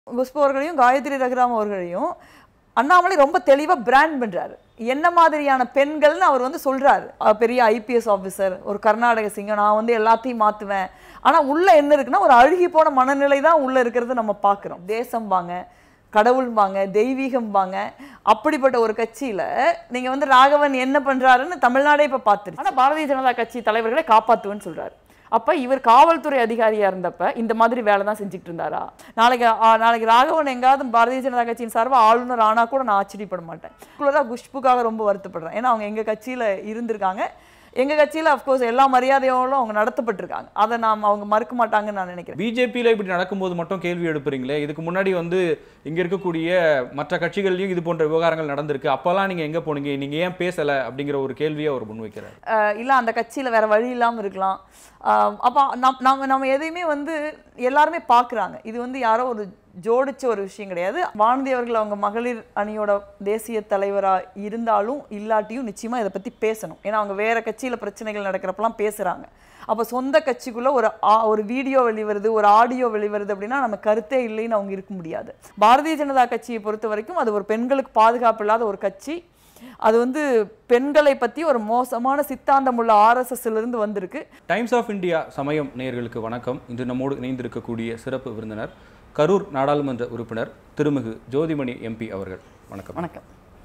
குஷ்பு அவர்களையும் காயத்ரி ரகுராம் அவர்களையும் அண்ணாமலை ரொம்ப தெளிவா பிராண்ட் பண்றாரு என்ன மாதிரியான பெண்கள்னு அவர் வந்து சொல்றாரு அஹ் பெரிய ஐபிஎஸ் ஆஃபீஸர் ஒரு கர்நாடக சிங்கம் நான் வந்து எல்லாத்தையும் மாத்துவேன் ஆனா உள்ள என்ன இருக்குன்னா ஒரு அழுகி போன மனநிலை தான் உள்ள இருக்கிறது நம்ம பார்க்கிறோம் தேசம் வாங்க கடவுள்பாங்க தெய்வீகம்பாங்க அப்படிப்பட்ட ஒரு கட்சியில நீங்க வந்து ராகவன் என்ன பண்றாருன்னு தமிழ்நாடே இப்ப பார்த்துருச்சு ஆனா பாரதிய ஜனதா கட்சி தலைவர்களை காப்பாத்துவேன்னு சொல்றாரு அப்ப இவர் காவல்துறை அதிகாரியா இருந்தப்ப இந்த மாதிரி வேலை தான் செஞ்சுட்டு இருந்தாரா நாளைக்கு ஆ, நாளைக்கு ராகவன் எங்காவது பாரதிய ஜனதா கட்சியின் சார்பா ஆளுநர் ஆனா கூட நான் ஆச்சரியப்பட மாட்டேன் குள்ளதா குஷ்புக்காக ரொம்ப வருத்தப்படுறேன் ஏன்னா அவங்க எங்க கட்சியில இருந்திருக்காங்க எங்க கட்சியில அஃப்கோர்ஸ் எல்லா மரியாதையோடும் அவங்க நடத்தப்பட்டிருக்காங்க அதை நாம் அவங்க மறுக்க மாட்டாங்கன்னு நான் நினைக்கிறேன் பிஜேபியில் இப்படி நடக்கும்போது மட்டும் கேள்வி எழுப்புறீங்களே இதுக்கு முன்னாடி வந்து இங்க இருக்கக்கூடிய மற்ற கட்சிகள்லயும் இது போன்ற விவகாரங்கள் நடந்திருக்கு அப்பெல்லாம் நீங்க எங்க போனீங்க நீங்க ஏன் பேசல அப்படிங்கிற ஒரு கேள்வியை அவர் முன்வைக்கிறார் அஹ் இல்ல அந்த கட்சியில வேற வழி இல்லாம இருக்கலாம் அஹ் அப்ப நம் நம்ம நம்ம எதையுமே வந்து எல்லாருமே பார்க்கறாங்க இது வந்து யாரோ ஒரு ஜோடிச்ச ஒரு விஷயம் கிடையாது வானதி அவர்கள் அவங்க மகளிர் அணியோட தேசிய தலைவரா இருந்தாலும் இல்லாட்டியும் நிச்சயமா இதை பத்தி பேசணும் ஏன்னா அவங்க வேற கட்சியில பிரச்சனைகள் நடக்கிறப்பெல்லாம் பேசுறாங்க அப்ப சொந்த கட்சிக்குள்ள ஒரு ஆ- ஒரு வீடியோ வெளிவருது ஒரு ஆடியோ வெளிவருது அப்படின்னா நம்ம கருத்தே இல்லைன்னு அவங்க இருக்க முடியாது பாரதிய ஜனதா கட்சியை பொறுத்த வரைக்கும் அது ஒரு பெண்களுக்கு பாதுகாப்பு இல்லாத ஒரு கட்சி அது வந்து பெண்களை பத்தி ஒரு மோசமான சித்தாந்தம் உள்ள ஆர்எஸ்எஸ்ல இருந்து வந்திருக்கு டைம்ஸ் ஆஃப் இந்தியா சமயம் நேயர்களுக்கு வணக்கம் இன்று நம்மோடு இணைந்திருக்கக்கூடிய சிறப்பு விருந்தினர் கரூர் நாடாளுமன்ற உறுப்பினர் திருமிகு ஜோதிமணி எம்பி அவர்கள் வணக்கம் வணக்கம்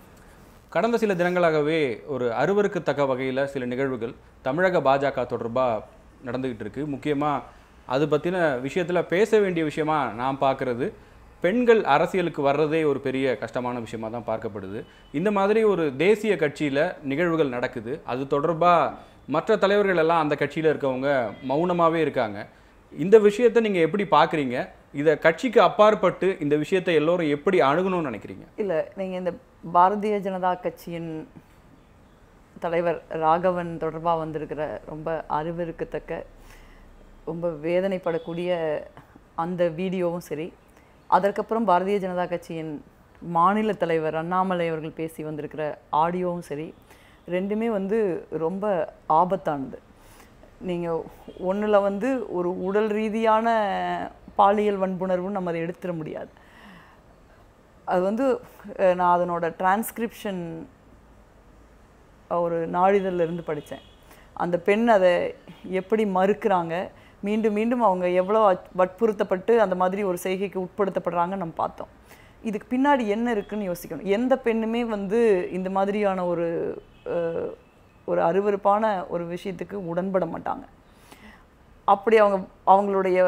கடந்த சில தினங்களாகவே ஒரு அருவருக்கத்தக்க வகையில் சில நிகழ்வுகள் தமிழக பாஜக தொடர்பாக நடந்துகிட்டு இருக்கு முக்கியமாக அது பற்றின விஷயத்தில் பேச வேண்டிய விஷயமா நான் பார்க்குறது பெண்கள் அரசியலுக்கு வர்றதே ஒரு பெரிய கஷ்டமான விஷயமா தான் பார்க்கப்படுது இந்த மாதிரி ஒரு தேசிய கட்சியில் நிகழ்வுகள் நடக்குது அது தொடர்பாக மற்ற தலைவர்கள் எல்லாம் அந்த கட்சியில் இருக்கவங்க மௌனமாகவே இருக்காங்க இந்த விஷயத்தை நீங்கள் எப்படி பார்க்குறீங்க இதை கட்சிக்கு அப்பாற்பட்டு இந்த விஷயத்தை எல்லோரும் எப்படி அணுகணும்னு நினைக்கிறீங்க இல்ல நீங்க இந்த பாரதிய ஜனதா கட்சியின் தலைவர் ராகவன் தொடர்பா வந்திருக்கிற ரொம்ப அறிவிருக்கத்தக்க ரொம்ப வேதனைப்படக்கூடிய அந்த வீடியோவும் சரி அதற்கப்புறம் பாரதிய ஜனதா கட்சியின் மாநில தலைவர் அண்ணாமலை அவர்கள் பேசி வந்திருக்கிற ஆடியோவும் சரி ரெண்டுமே வந்து ரொம்ப ஆபத்தானது நீங்கள் ஒண்ணுல வந்து ஒரு உடல் ரீதியான பாலியல் வன்புணர்வுன்னு நம்ம அதை எடுத்துட முடியாது அது வந்து அஹ், நான் அதனோட டிரான்ஸ்கிரிப்ஷன் ஒரு நாளிதழில் இருந்து படித்தேன் அந்த பெண் அதை எப்படி மறுக்கிறாங்க மீண்டும் மீண்டும் அவங்க எவ்வளோ அச்- வற்புறுத்தப்பட்டு அந்த மாதிரி ஒரு செய்கைக்கு உட்படுத்தப்படுறாங்கன்னு நம்ம பார்த்தோம் இதுக்கு பின்னாடி என்ன இருக்குன்னு யோசிக்கணும் எந்த பெண்ணுமே வந்து இந்த மாதிரியான ஒரு அஹ், ஒரு அருவருப்பான ஒரு விஷயத்துக்கு உடன்பட மாட்டாங்க அப்படி அவங்க அவங்களுடைய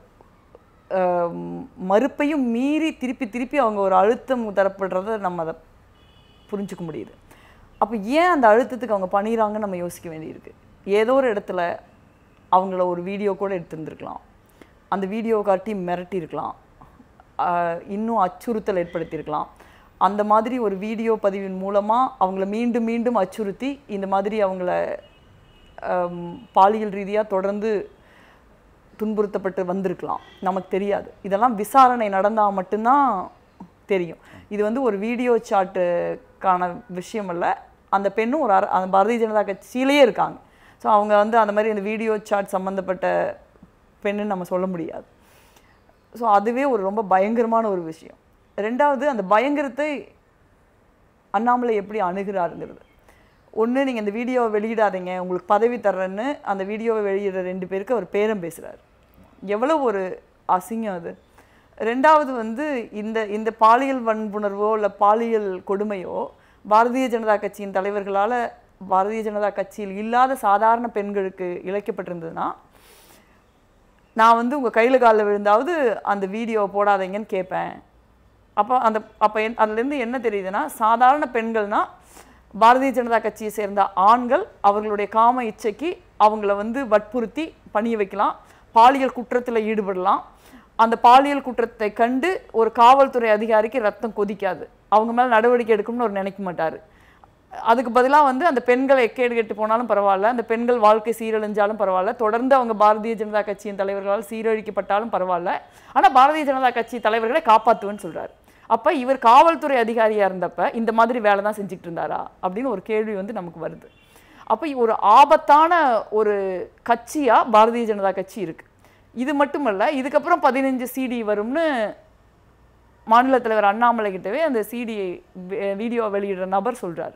அஹ், மறுப்பையும் மீறி திருப்பி திருப்பி அவங்க ஒரு அழுத்தம் தரப்படுறத நம்ம அதை புரிஞ்சுக்க முடியுது அப்போ ஏன் அந்த அழுத்தத்துக்கு அவங்க பண்ணிடுறாங்கன்னு நம்ம யோசிக்க வேண்டியிருக்கு ஏதோ ஒரு இடத்துல அவங்கள ஒரு வீடியோ கூட எடுத்திருந்துருக்கலாம் அந்த வீடியோ காட்டி மிரட்டியிருக்கலாம் ஆஹ் இன்னும் அச்சுறுத்தல் ஏற்படுத்தியிருக்கலாம் அந்த மாதிரி ஒரு வீடியோ பதிவின் மூலமாக அவங்கள மீண்டும் மீண்டும் அச்சுறுத்தி இந்த மாதிரி அவங்கள ஆம், பாலியல் ரீதியாக தொடர்ந்து துன்புறுத்தப்பட்டு வந்திருக்கலாம் நமக்கு தெரியாது இதெல்லாம் விசாரணை நடந்தால் மட்டும்தான் தெரியும் இது வந்து ஒரு வீடியோ சாட்டுக்கான விஷயம் அல்ல அந்த பெண்ணும் ஒரு அர- அந்த பாரதிய ஜனதா கட்சியிலேயே இருக்காங்க ஸோ அவங்க வந்து அந்த மாதிரி அந்த வீடியோ சாட் சம்மந்தப்பட்ட பெண்ணுன்னு நம்ம சொல்ல முடியாது ஸோ அதுவே ஒரு ரொம்ப பயங்கரமான ஒரு விஷயம் ரெண்டாவது அந்த பயங்கரத்தை அண்ணாமலை எப்படி அணுகிறாருங்கிறது ஒன்று நீங்கள் இந்த வீடியோவை வெளியிடாதீங்க உங்களுக்கு பதவி தர்றேன்னு அந்த வீடியோவை வெளியிடுற ரெண்டு பேருக்கு அவர் பேரம் பேசுகிறார் எவ்வளோ ஒரு அசிங்கம் அது ரெண்டாவது வந்து இந்த இந்த பாலியல் வன்புணர்வோ இல்லை பாலியல் கொடுமையோ பாரதிய ஜனதா கட்சியின் தலைவர்களால் பாரதிய ஜனதா கட்சியில் இல்லாத சாதாரண பெண்களுக்கு இழைக்கப்பட்டிருந்ததுன்னா நான் வந்து உங்கள் கையில் காலில் விழுந்தாவது அந்த வீடியோ போடாதீங்கன்னு கேட்பேன் அப்போ அந்த அப்போ என் அதுலேருந்து என்ன தெரியுதுன்னா சாதாரண பெண்கள்னா பாரதிய ஜனதா கட்சியை சேர்ந்த ஆண்கள் அவர்களுடைய காம இச்சைக்கு அவங்கள வந்து வற்புறுத்தி பணிய வைக்கலாம் பாலியல் குற்றத்தில் ஈடுபடலாம் அந்த பாலியல் குற்றத்தை கண்டு ஒரு காவல்துறை அதிகாரிக்கு ரத்தம் கொதிக்காது அவங்க மேலே நடவடிக்கை எடுக்கணும்னு அவர் நினைக்க மாட்டார் அதுக்கு பதிலாக வந்து அந்த பெண்கள் எக்கேடு கெட்டு போனாலும் பரவாயில்ல அந்த பெண்கள் வாழ்க்கை சீரழிஞ்சாலும் பரவாயில்ல தொடர்ந்து அவங்க பாரதிய ஜனதா கட்சியின் தலைவர்களால் சீரழிக்கப்பட்டாலும் பரவாயில்ல ஆனால் பாரதிய ஜனதா கட்சி தலைவர்களை காப்பாற்றுவேன்னு சொல்றாரு அப்போ இவர் காவல்துறை அதிகாரியாக இருந்தப்ப இந்த மாதிரி வேலை தான் செஞ்சுட்டு இருந்தாரா அப்படின்னு ஒரு கேள்வி வந்து நமக்கு வருது அப்போ ஒரு ஆபத்தான ஒரு கட்சியாக பாரதிய ஜனதா கட்சி இருக்கு இது மட்டுமல்ல இதுக்கப்புறம் பதினஞ்சு சிடி வரும்னு மாநில தலைவர் அண்ணாமலை கிட்டவே அந்த சிடியை வீடியோ வெளியிடுற நபர் சொல்றாரு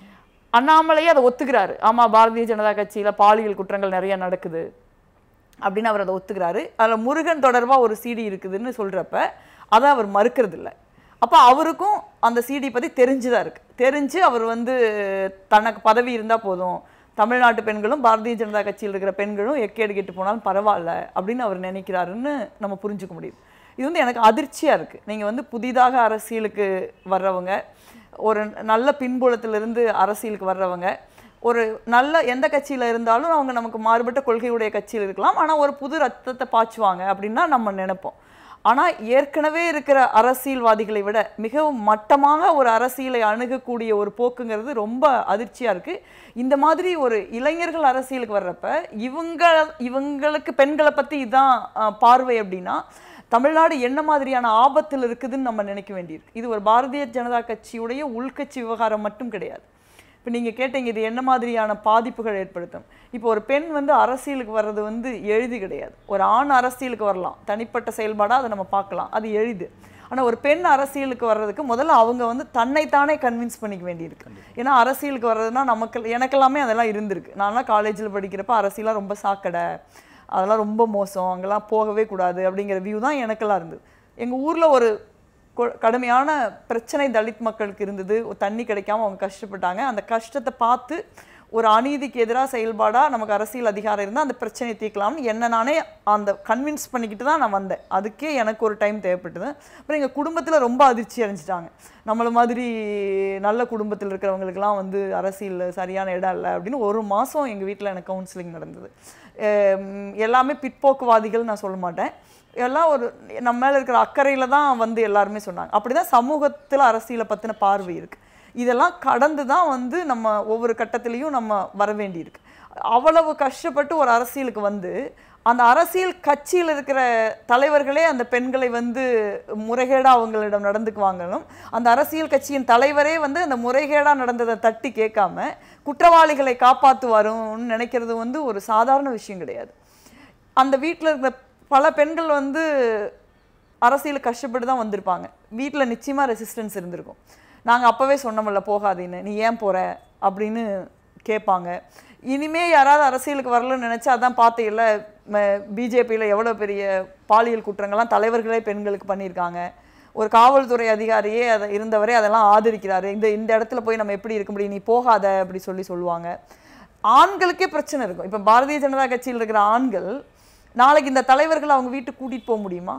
அண்ணாமலையே அதை ஒத்துக்கிறாரு ஆமா பாரதிய ஜனதா கட்சியில பாலியல் குற்றங்கள் நிறைய நடக்குது அப்படின்னு அவர் அதை ஒத்துக்கிறாரு அதில் முருகன் தொடர்பாக ஒரு சிடி இருக்குதுன்னு சொல்கிறப்ப அதை அவர் மறுக்கிறது இல்ல அப்போ அவருக்கும் அந்த சிடி பற்றி தெரிஞ்சுதான் இருக்கு தெரிஞ்சு அவர் வந்து தனக்கு பதவி இருந்தால் போதும் தமிழ்நாட்டு பெண்களும் பாரதிய ஜனதா கட்சியில் இருக்கிற பெண்களும் எக்கேடு கெட்டு போனாலும் பரவாயில்ல அப்படின்னு அவர் நினைக்கிறாருன்னு நம்ம புரிஞ்சுக்க முடியுது இது வந்து எனக்கு அதிர்ச்சியாக இருக்குது நீங்கள் வந்து புதிதாக அரசியலுக்கு வர்றவங்க ஒரு நல்ல பின்புலத்திலிருந்து அரசியலுக்கு வர்றவங்க ஒரு நல்ல எந்த கட்சியில் இருந்தாலும் அவங்க நமக்கு மாறுபட்ட கொள்கையுடைய கட்சியில் இருக்கலாம் ஆனால் ஒரு புது ரத்தத்தை பாய்ச்சுவாங்க அப்படின்னா நம்ம நினைப்போம் ஆனால் ஏற்கனவே இருக்கிற அரசியல்வாதிகளை விட மிகவும் மட்டமாக ஒரு அரசியலை அணுகக்கூடிய ஒரு போக்குங்கிறது ரொம்ப அதிர்ச்சியாக இருக்குது இந்த மாதிரி ஒரு இளைஞர்கள் அரசியலுக்கு வர்றப்ப இவங்க இவங்களுக்கு பெண்களை பற்றி இதான் அஹ், பார்வை அப்படின்னா தமிழ்நாடு என்ன மாதிரியான ஆபத்தில் இருக்குதுன்னு நம்ம நினைக்க வேண்டியிருக்கு இது ஒரு பாரதிய ஜனதா கட்சியுடைய உள்கட்சி விவகாரம் மட்டும் கிடையாது இப்போ நீங்கள் கேட்டீங்க இது என்ன மாதிரியான பாதிப்புகள் ஏற்படுத்தும் இப்போ ஒரு பெண் வந்து அரசியலுக்கு வர்றது வந்து எளிது கிடையாது ஒரு ஆண் அரசியலுக்கு வரலாம் தனிப்பட்ட செயல்பாடாக அதை நம்ம பார்க்கலாம் அது எளிது ஆனால் ஒரு பெண் அரசியலுக்கு வர்றதுக்கு முதல்ல அவங்க வந்து தன்னைத்தானே கன்வின்ஸ் பண்ணிக்க வேண்டியிருக்கு ஏன்னா அரசியலுக்கு வர்றதுனா நமக்கு எனக்கெல்லாமே அதெல்லாம் இருந்திருக்கு நான்லாம் காலேஜில் படிக்கிறப்ப அரசியலாக ரொம்ப சாக்கடை அதெல்லாம் ரொம்ப மோசம் அங்கெல்லாம் போகவே கூடாது அப்படிங்கிற வியூ தான் எனக்கெல்லாம் இருந்தது எங்கள் ஊரில் ஒரு கொ- கடுமையான பிரச்சனை தலித் மக்களுக்கு இருந்தது ஒரு தண்ணி கிடைக்காம அவங்க கஷ்டப்பட்டாங்க அந்த கஷ்டத்தை பார்த்து ஒரு அநீதிக்கு எதிராக செயல்பாடாக நமக்கு அரசியல் அதிகாரம் இருந்தால் அந்த பிரச்சனையை தீர்க்கலாம்னு என்ன நானே அந்த கன்வின்ஸ் பண்ணிக்கிட்டு தான் நான் வந்தேன் அதுக்கே எனக்கு ஒரு டைம் தேவைப்பட்டது அப்புறம் எங்கள் குடும்பத்தில் ரொம்ப அதிர்ச்சி அடைஞ்சிட்டாங்க நம்மள மாதிரி நல்ல குடும்பத்தில் இருக்கிறவங்களுக்கெல்லாம் வந்து அரசியல் சரியான இடம் இல்லை அப்படின்னு ஒரு மாதம் எங்கள் வீட்டில் எனக்கு கவுன்சிலிங் நடந்தது எம், எல்லாமே பிற்போக்குவாதிகள் நான் சொல்ல மாட்டேன் எல்லாம் ஒரு நம்ம மேல இருக்கிற அக்கறையில தான் வந்து எல்லாருமே சொன்னாங்க அப்படிதான் சமூகத்துல அரசியலை பத்தின பார்வை இருக்கு இதெல்லாம் கடந்து தான் வந்து நம்ம ஒவ்வொரு கட்டத்திலையும் நம்ம வர வேண்டியிருக்கு அவ்வளவு கஷ்டப்பட்டு ஒரு அரசியலுக்கு வந்து அந்த அரசியல் கட்சியில் இருக்கிற தலைவர்களே அந்த பெண்களை வந்து முறைகேடா அவங்களிடம் நடந்துக்குவாங்களும் அந்த அரசியல் கட்சியின் தலைவரே வந்து அந்த முறைகேடா நடந்ததை தட்டி கேட்காம குற்றவாளிகளை காப்பாற்றுவாருன்னு நினைக்கிறது வந்து ஒரு சாதாரண விஷயம் கிடையாது அந்த வீட்டில் இருந்த பல பெண்கள் வந்து அரசியலுக்கு கஷ்டப்பட்டு தான் வந்திருப்பாங்க வீட்டில் நிச்சயமாக ரெசிஸ்டன்ஸ் இருந்திருக்கும் நாங்கள் அப்போவே சொன்னோம்ல போகாதீன்னு நீ ஏன் போகிற அப்படின்னு கேட்பாங்க இனிமே யாராவது அரசியலுக்கு வரலன்னு நினச்சா அதான் பார்த்தீங்கல்ல பிஜேபியில் எவ்வளோ பெரிய பாலியல் குற்றங்கள்லாம் தலைவர்களே பெண்களுக்கு பண்ணியிருக்காங்க ஒரு காவல்துறை அதிகாரியே அதை இருந்தவரே அதெல்லாம் ஆதரிக்கிறாரு இந்த இந்த இடத்துல போய் நம்ம எப்படி இருக்க முடியும் நீ போகாத அப்படி சொல்லி சொல்லுவாங்க ஆண்களுக்கே பிரச்சனை இருக்கும் இப்போ பாரதிய ஜனதா கட்சியில் இருக்கிற ஆண்கள் நாளைக்கு இந்த தலைவர்கள் அவங்க வீட்டுக்கு கூட்டிட்டு போக முடியுமா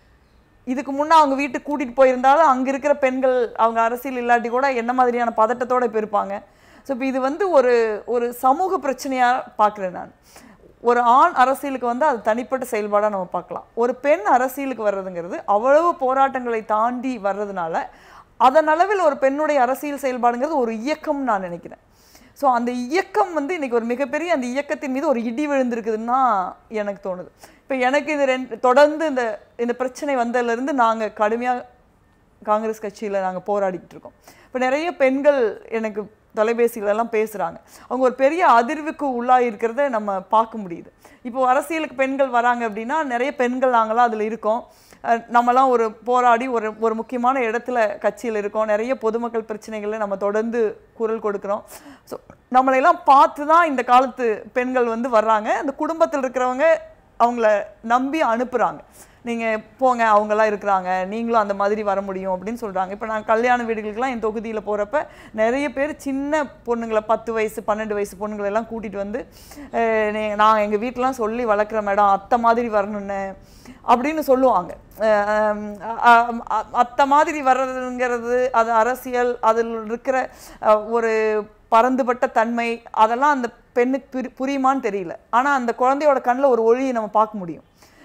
இதுக்கு முன்னே அவங்க வீட்டுக்கு கூட்டிட்டு போயிருந்தாலும் அங்க இருக்கிற பெண்கள் அவங்க அரசியல் இல்லாட்டி கூட என்ன மாதிரியான பதட்டத்தோட இப்ப இருப்பாங்க ஸோ இப்போ இது வந்து ஒரு ஒரு சமூக பிரச்சனையா பார்க்குறேன் நான் ஒரு ஆண் அரசியலுக்கு வந்து அது தனிப்பட்ட செயல்பாடா நம்ம பார்க்கலாம் ஒரு பெண் அரசியலுக்கு வர்றதுங்கிறது அவ்வளவு போராட்டங்களை தாண்டி வர்றதுனால அதன் அளவில் ஒரு பெண்ணுடைய அரசியல் செயல்பாடுங்கிறது ஒரு இயக்கம் நான் நினைக்கிறேன் ஸோ அந்த இயக்கம் வந்து இன்னைக்கு ஒரு மிகப்பெரிய அந்த இயக்கத்தின் மீது ஒரு இடி விழுந்திருக்குதுன்னு தான் எனக்கு தோணுது இப்போ எனக்கு இது ரெண்டு தொடர்ந்து இந்த இந்த பிரச்சனை வந்ததுலேருந்து நாங்கள் கடுமையாக காங்கிரஸ் கட்சியில் நாங்கள் போராடிக்கிட்டு இருக்கோம் இப்போ நிறைய பெண்கள் எனக்கு தொலைபேசியில எல்லாம் பேசுகிறாங்க அவங்க ஒரு பெரிய அதிர்வுக்கு உள்ளாகி இருக்கிறத நம்ம பார்க்க முடியுது இப்போ அரசியலுக்கு பெண்கள் வராங்க அப்படின்னா நிறைய பெண்கள் நாங்களாம் அதில் இருக்கோம் அஹ் நம்மலாம் ஒரு போராடி ஒரு ஒரு முக்கியமான இடத்துல கட்சியில் இருக்கோம் நிறைய பொதுமக்கள் பிரச்சனைகளை நம்ம தொடர்ந்து குரல் கொடுக்குறோம் ஸோ நம்மளையெல்லாம் பார்த்து தான் இந்த காலத்து பெண்கள் வந்து வர்றாங்க அந்த குடும்பத்தில் இருக்கிறவங்க அவங்கள நம்பி அனுப்புகிறாங்க நீங்கள் போங்க அவங்கெல்லாம் இருக்கிறாங்க நீங்களும் அந்த மாதிரி வர முடியும் அப்படின்னு சொல்கிறாங்க இப்போ நான் கல்யாண வீடுகளுக்கெல்லாம் என் தொகுதியில் போகிறப்ப நிறைய பேர் சின்ன பொண்ணுங்களை பத்து வயசு பன்னெண்டு வயசு பொண்ணுங்களை எல்லாம் கூட்டிகிட்டு வந்து அஹ் நீ- நான் எங்கள் வீட்டிலாம் சொல்லி வளர்க்குற மேடம் அத்தை மாதிரி வரணுன்னு அப்படின்னு சொல்லுவாங்க அஹ் அஹ் அஹ் அத்தை மாதிரி வர்றதுங்கிறது அது அரசியல் அதில் இருக்கிற அஹ், ஒரு பரந்துபட்ட தன்மை அதெல்லாம் அந்த பெண்ணுக்கு புரி- புரியுமான்னு தெரியல ஆனால் அந்த குழந்தையோட கண்ணில் ஒரு ஒளியை நம்ம பார்க்க முடியும்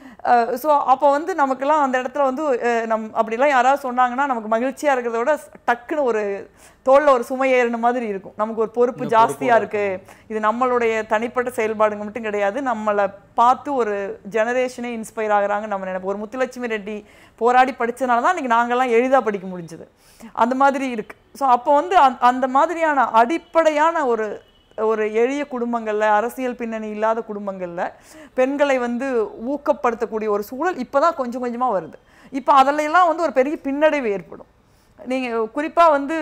ஸோ அப்போ வந்து நமக்கெல்லாம் அந்த இடத்துல வந்து அஹ், நம் அப்படிலாம் யாராவது சொன்னாங்கன்னா நமக்கு மகிழ்ச்சியாக இருக்கிறத விட டக்குன்னு ஒரு தோளில் ஒரு சுமை ஏறின மாதிரி இருக்கும் நமக்கு ஒரு பொறுப்பு இந்த ஜாஸ்தியாக பொறுப்போட இருக்கு இது நம்மளுடைய தனிப்பட்ட செயல்பாடுங்க மட்டும் கிடையாது நம்மளை பார்த்து ஒரு ஜெனரேஷனே இன்ஸ்பயர் ஆகுறாங்க நம்ம நினைப்போம் ஒரு முத்துலட்சுமி ரெட்டி போராடி படிச்சனால தான் இன்னைக்கு நாங்கெல்லாம் எளிதாக படிக்க முடிஞ்சது அந்த மாதிரி இருக்கு ஸோ அப்போ வந்து அந்த- அந்த மாதிரியான அடிப்படையான ஒரு ஒரு எளிய குடும்பங்கள்ல அரசியல் பின்னணி இல்லாத குடும்பங்கள்ல பெண்களை வந்து ஊக்கப்படுத்தக்கூடிய ஒரு சூழல் இப்பதான் கொஞ்சம் கொஞ்சமா வருது இப்போ அதில் எல்லாம் வந்து ஒரு பெரிய பின்னடைவு ஏற்படும் நீங்கள் குறிப்பாக வந்து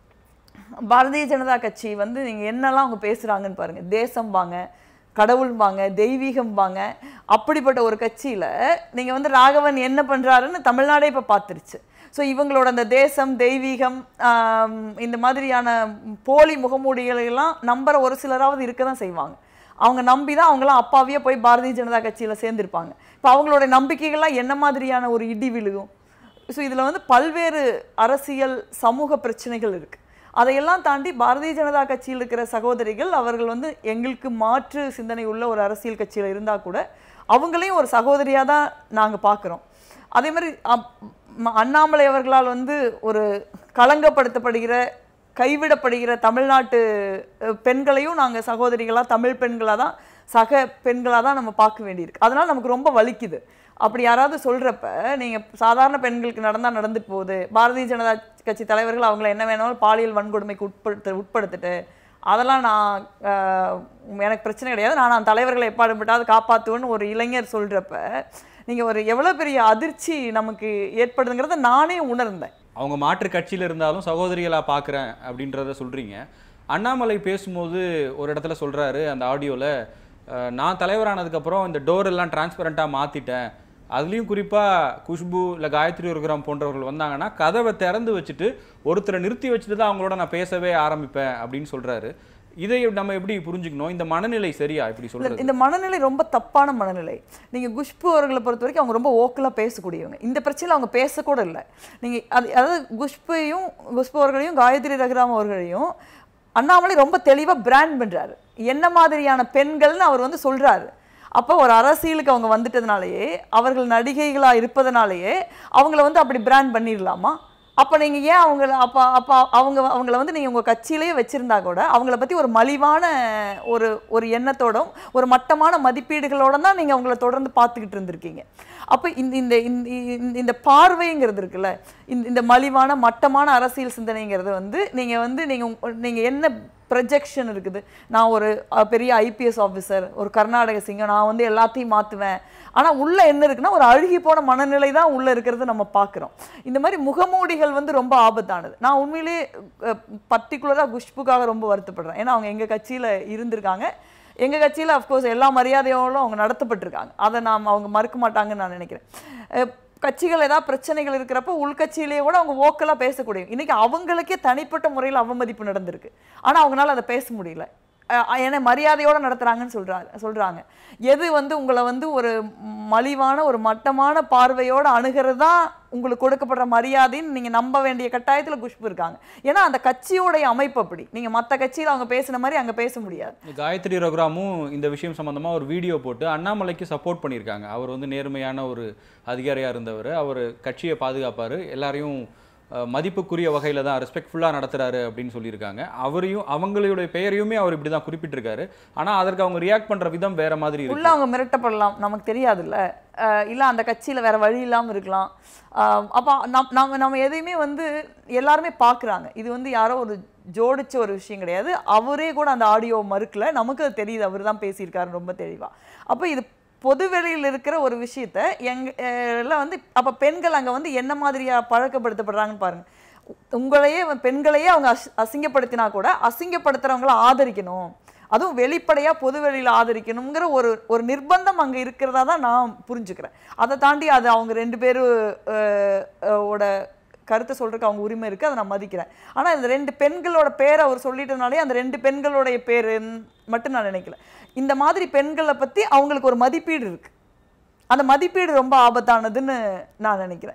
பாரதிய ஜனதா கட்சி வந்து நீங்கள் என்னெல்லாம் அவங்க பேசுகிறாங்கன்னு பாருங்கள் தேசம்பாங்க கடவுள்பாங்க தெய்வீகம்பாங்க அப்படிப்பட்ட ஒரு கட்சியில் நீங்கள் வந்து ராகவன் என்ன பண்ணுறாருன்னு தமிழ்நாடே இப்போ பார்த்துருச்சு ஸோ இவங்களோட அந்த தேசம் தெய்வீகம் ஆம், இந்த மாதிரியான போலி முகமூடிகளை எல்லாம் நம்புற ஒரு சிலராவது இருக்க தான் செய்வாங்க அவங்க நம்பி தான் அவங்களாம் அப்பாவியே போய் பாரதிய ஜனதா கட்சியில் சேர்ந்திருப்பாங்க இப்போ அவங்களோட நம்பிக்கைகள்லாம் என்ன மாதிரியான ஒரு இடி விழுகும் ஸோ இதில் வந்து பல்வேறு அரசியல் சமூக பிரச்சனைகள் இருக்குது அதையெல்லாம் தாண்டி பாரதிய ஜனதா கட்சியில் இருக்கிற சகோதரிகள் அவர்கள் வந்து எங்களுக்கு மாற்று சிந்தனை உள்ள ஒரு அரசியல் கட்சியில் இருந்தால் கூட அவங்களையும் ஒரு சகோதரியாக தான் நாங்கள் பார்க்குறோம் அதே மாதிரி அப்- ம- அண்ணாமலை அவர்களால் வந்து ஒரு களங்கப்படுத்தப்படுகிற கைவிடப்படுகிற தமிழ்நாட்டு அஹ், பெண்களையும் நாங்கள் சகோதரிகளாக தமிழ் பெண்களாக தான் சக பெண்களாக தான் நம்ம பார்க்க வேண்டியிருக்கு அதனால் நமக்கு ரொம்ப வலிக்குது அப்படி யாராவது சொல்கிறப்ப நீங்கள் சாதாரண பெண்களுக்கு நடந்தால் நடந்துட்டு போகுது பாரதிய ஜனதா கட்சி தலைவர்கள் அவங்கள என்ன வேணாலும் பாலியல் வன்கொடுமைக்கு உட்படுத்த உட்படுத்திட்டு அதெல்லாம் நான் ஆஹ், எனக்கு பிரச்சனை கிடையாது நான் நான் தலைவர்களை எப்பாடுபட்டாவது காப்பாற்றுவேன்னு ஒரு இளைஞர் சொல்கிறப்ப நீங்கள் ஒரு எவ்வளோ பெரிய அதிர்ச்சி நமக்கு ஏற்படுதுங்கிறத நானே உணர்ந்தேன் அவங்க மாற்று கட்சியில் இருந்தாலும் சகோதரிகளா பார்க்குறேன் அப்படின்றத சொல்றீங்க அண்ணாமலை பேசும்போது ஒரு இடத்துல சொல்றாரு அந்த ஆடியோவில் நான் தலைவரானதுக்கப்புறம் இந்த டோர் எல்லாம் டிரான்ஸ்பரண்ட்டாக மாற்றிட்டேன் அதுலேயும் குறிப்பாக குஷ்பு இல்லை காயத்ரி ஒருகிராம் போன்றவர்கள் வந்தாங்கன்னா கதவை திறந்து வச்சுட்டு ஒருத்தரை நிறுத்தி வச்சுட்டு தான் அவங்களோட நான் பேசவே ஆரம்பிப்பேன் அப்படின்னு சொல்றாரு இதை நம்ம எப்படி புரிஞ்சுக்கணும் இந்த மனநிலை சரியா இப்படி இல்ல, சொல்றது இந்த மனநிலை ரொம்ப தப்பான மனநிலை நீங்க குஷ்பு அவர்களை பொறுத்த வரைக்கும் அவங்க ரொம்ப ஓக்கலா பேசக்கூடியவங்க இந்த பிரச்சனையில் அவங்க பேசக்கூட இல்லை நீங்க அது அதாவது குஷ்பையும் குஷ்பு அவர்களையும் காயத்ரி ரகுராம் அவர்களையும் அண்ணாமலை ரொம்ப தெளிவா பிராண்ட் பண்றாரு என்ன மாதிரியான பெண்கள்னு அவர் வந்து சொல்றாரு அப்போ ஒரு அரசியலுக்கு அவங்க வந்துட்டதுனாலயே அவர்கள் நடிகைகளா இருப்பதனாலேயே அவங்கள வந்து அப்படி பிராண்ட் பண்ணிடலாமா அப்போ நீங்க ஏன் அவங்கள அப்போ அப்போ அவங்க அவங்கள வந்து நீங்க உங்க கட்சியிலேயே வச்சிருந்தா கூட அவங்கள பத்தி ஒரு மலிவான ஒரு ஒரு எண்ணத்தோடும் ஒரு மட்டமான மதிப்பீடுகளோட தான் நீங்க அவங்கள தொடர்ந்து பார்த்துக்கிட்டு இருந்திருக்கீங்க அப்போ இந்த இந்த இந்த- இந்த- இந்த பார்வைங்கிறது இருக்குல்ல இந்த இந்த மலிவான மட்டமான அரசியல் சிந்தனைங்கிறது வந்து நீங்க வந்து நீங்க உங்க- நீங்க என்ன ப்ரொஜெக்ஷன் இருக்குது நான் ஒரு அஹ், பெரிய ஐபிஎஸ் ஆஃபீஸர் ஒரு கர்நாடக சிங்கம் நான் வந்து எல்லாத்தையும் மாற்றுவேன் ஆனால் உள்ள என்ன இருக்குன்னா ஒரு அழுகி போன மனநிலை தான் உள்ள இருக்கிறது நம்ம பார்க்குறோம் இந்த மாதிரி முகமூடிகள் வந்து ரொம்ப ஆபத்தானது நான் உண்மையிலேயே பர்டிகுலராக குஷ்புக்காக ரொம்ப வருத்தப்படுறேன் ஏன்னா அவங்க எங்கள் கட்சியில் இருந்திருக்காங்க எங்கள் கட்சியில் அஃப்கோர்ஸ் எல்லா மரியாதையோடும் அவங்க நடத்தப்பட்டிருக்காங்க அதை நாம் அவங்க மறுக்க மாட்டாங்கன்னு நான் நினைக்கிறேன் அஹ், கட்சிகள் ஏதாவது பிரச்சனைகள் இருக்கிறப்ப உள்கட்சியிலேயே கூட அவங்க ஓக்கலாக பேசக்கூடிய இன்னைக்கு அவங்களுக்கே தனிப்பட்ட முறையில் அவமதிப்பு நடந்திருக்கு ஆனால் அவங்களால அதை பேச முடியல அஹ் என்னை மரியாதையோட நடத்துறாங்கன்னு சொல்றாரு சொல்றாங்க எது வந்து உங்களை வந்து ஒரு மலிவான ஒரு மட்டமான பார்வையோட அணுகிறது தான் உங்களுக்கு கொடுக்கப்படுற மரியாதைன்னு நீங்க நம்ப வேண்டிய கட்டாயத்துல குஷ்பு இருக்காங்க ஏன்னா அந்த கட்சியோடைய அமைப்பு அப்படி நீங்க மத்த கட்சியில அவங்க பேசின மாதிரி அங்க பேச முடியாது காயத்ரி ரகுராமும் இந்த விஷயம் சம்பந்தமா ஒரு வீடியோ போட்டு அண்ணாமலைக்கு சப்போர்ட் பண்ணியிருக்காங்க அவர் வந்து நேர்மையான ஒரு அதிகாரியா இருந்தவர் அவர் கட்சியை பாதுகாப்பாரு எல்லாரையும் அஹ், மதிப்புக்குரிய வகையில தான் ரெஸ்பெக்ட்ஃபுல்லாக நடத்துறாரு அப்படின்னு சொல்லியிருக்காங்க அவரையும் அவங்களுடைய பெயரையுமே அவர் இப்படி தான் குறிப்பிட்டிருக்காரு ஆனா அதற்கு அவங்க ரியாக்ட் பண்ற விதம் வேற மாதிரி உள்ள இருக்கு அவங்க மிரட்டப்படலாம் நமக்கு தெரியாதுல்ல அஹ் இல்ல அந்த கட்சியில வேற வழி இல்லாம இருக்கலாம் அஹ் அப்ப நம் நம்ம நம்ம எதையுமே வந்து எல்லாருமே பார்க்கறாங்க இது வந்து யாரோ ஒரு ஜோடிச்ச ஒரு விஷயம் கிடையாது அவரே கூட அந்த ஆடியோ மறுக்கல நமக்கு அது தெரியுது அவர் தான் பேசியிருக்காரு ரொம்ப தெளிவா அப்ப இது பொதுவெளியில் இருக்கிற ஒரு விஷயத்த எங்க அஹ் எல்லாம் வந்து அப்ப பெண்கள் அங்க வந்து என்ன மாதிரியா பழக்கப்படுத்தப்படுறாங்கன்னு பாருங்க உங்களையே வந்து பெண்களையே அவங்க அசி- அசிங்கப்படுத்தினா கூட அசிங்கப்படுத்துறவங்கள ஆதரிக்கணும் அதுவும் வெளிப்படையா பொது வெளியில ஆதரிக்கணுங்கிற ஒரு ஒரு நிர்பந்தம் அங்க இருக்கிறதா தான் நான் புரிஞ்சுக்கிறேன் அதை தாண்டி அது அவங்க ரெண்டு பேரும் அஹ், அஹ், ஓட கருத்தை சொல்றதுக்கு அவங்க உரிமை இருக்கு அதை நான் மதிக்கிறேன் ஆனா இந்த ரெண்டு பெண்களோட பேரை அவர் சொல்லிட்டனாலே அந்த ரெண்டு பெண்களுடைய பேரு மட்டும் நான் நினைக்கல இந்த மாதிரி பெண்களை பத்தி அவங்களுக்கு ஒரு மதிப்பீடு இருக்கு அந்த மதிப்பீடு ரொம்ப ஆபத்தானதுன்னு நான் நினைக்கிறேன்